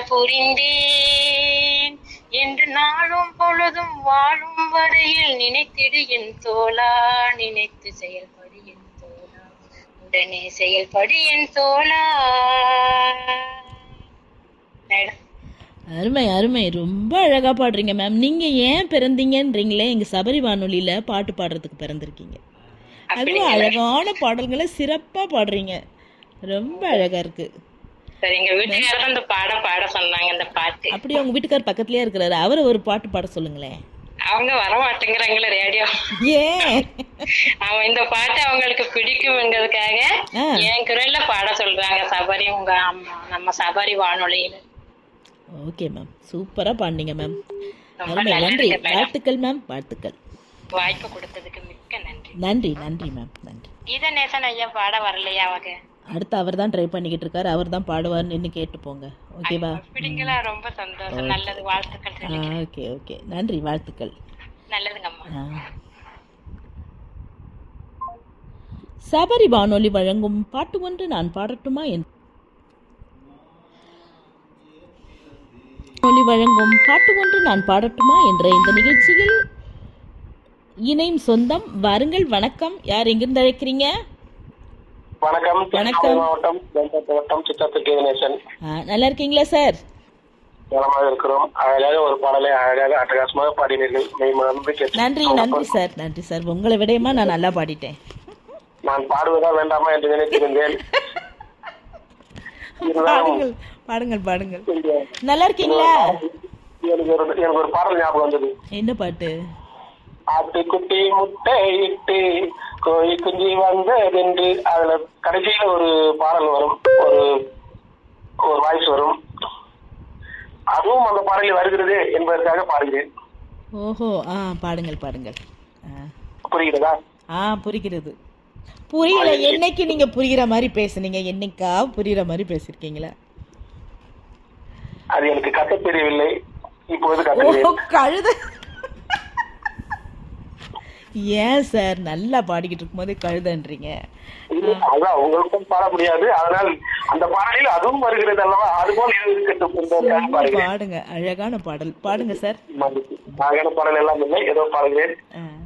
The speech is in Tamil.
புரிந்தேன் என்று நாளும் பொழுதும் வாழும் வரையில் நினைத்திடு என் தோளா நினைத்து செயல்படு என் தோளா உடனே செயல்படு என் தோளா மேடம் அருமை அருமை ரொம்ப அழகா பாடுறீங்க மேம் நீங்க ஏன் பிறந்தீங்கன்றீங்களே எங்க சபரி வானொலியில பாட்டு பாடுறதுக்கு பிறந்திருக்கீங்க அதுவும் அழகான பாடல்களை சிறப்பா பாடுறீங்க ரொம்ப அழகா இருக்கு சரி எங்க வீட்டுக்காரர் அந்த பாட பாட சொன்னாங்க அந்த பாட்டு அப்படியே உங்க வீட்டுக்கார் பக்கத்துலயே இருக்கிறாரு அவரை ஒரு பாட்டு பாட சொல்லுங்களேன் அவங்க வர மாட்டேங்கிறாங்களே ரேடியோ ஏன் அவன் இந்த பாட்டு அவங்களுக்கு பிடிக்கும்ங்கிறதுக்காக ஆ. என் குரல்ல பாட சொல்றாங்க சபரி உங்க அம்மா நம்ம சபரி வானொலியில ஓகே மேம் சூப்பரா பாடினீங்க மேம் ரொம்ப அருமை நல்லா நன்றி இருக்கு மேடம் வாழ்த்துக்கள் மேம் வாழ்த்துக்கள் வாய்ப்பு கொடுத்ததுக்கு மிக்க நன்றி நன்றி நன்றி மேம் நன்றி கீதநேசன் ஐயா பாட வரலையா அவங்க அடுத்து அவர் தான் ட்ரை பண்ணிக்கிட்டு இருக்காரு அவர் தான் பாடுவார்னு நின்று கேட்டு போங்க ஓகேவா அப்படிங்களா ரொம்ப சந்தோஷம் நல்லது வாழ்த்துக்கள் ஆ சொல்லி ஓகே ஓகே நன்றி வாழ்த்துக்கள் நல்லதுங்க அம்மா ஆ. சபரி வானொலி வழங்கும் பாட்டு ஒன்று நான் பாடட்டுமா என் வானொலி வழங்கும் பாட்டு ஒன்று நான் பாடட்டுமா என்ற இந்த நிகழ்ச்சியில் இணையும் சொந்தம் வாருங்கள் வணக்கம் யார் எங்கிருந்து அழைக்கிறீங்க வணக்கம் வணக்கம். திருவண்ணாமலை மாவட்டம் வெங்கட் வட்டம் சித்தத்து கேதனேசன் ஆ, நல்லா இருக்கீங்களா சார் நலமாக இருக்கிறோம் அழகாக ஒரு பாடலை அழகாக அட்டகாசமாக பாடினீர்கள் மெய் மறந்து கேட்டு நன்றி நன்றி சார் நன்றி சார் உங்களை விடயமா நான் நல்லா பாடிட்டேன் நான் பாடுவதா வேண்டாமா என்று நினைத்திருந்தேன் இருந்தாலும் பாடுங்கள் பாடுங்கள் பாடுங்கள் இந்த- நல்லா இருக்கீங்களா எனக்கு ஒரு எனக்கு ஒரு பாடல் ஞாபகம் வந்தது என்ன பாட்டு ஆட்டுக்குட்டி முட்டை இட்டு கோழி குஞ்சு வந்ததென்று அதுல கடைசியில ஒரு பாடல் வரும் ஒரு ஒரு வாய்ஸ் வரும் அதுவும் அந்த பாடலில் வருகிறது என்பதற்காக பாடுகிறேன் ஓஹோ ஆ பாடுங்கள் பாடுங்கள் ஆ புரிகிறதா ஆ புரிகிறது புரியல என்னைக்கு நீங்க புரிகிற மாதிரி பேசுனீங்க என்னைக்கா புரிகிற மாதிரி பேசிருக்கீங்களா அது எனக்கு கத்த தெரியவில்லை இப்பொழுது ஓ கத்துகிறேன் கழுத ஏன் சார் நல்லா பாடிக்கிட்டு இருக்கும்போது கழுதன்றீங்க இது அதான் உங்களுக்கும் பாட முடியாது அதனால் அந்த பாடலில் அதுவும் வருகிறது அல்லவா அதுபோல் இது இருக்கட்டும் என்பதற்காக பாடுகிறேன் பாடுங்க அழகான பாடல் பாடுங்க சார் மன்னிப்பு. அழகான பாடல் எல்லாம் இல்லை ஏதோ பாடுகிறேன் ஆ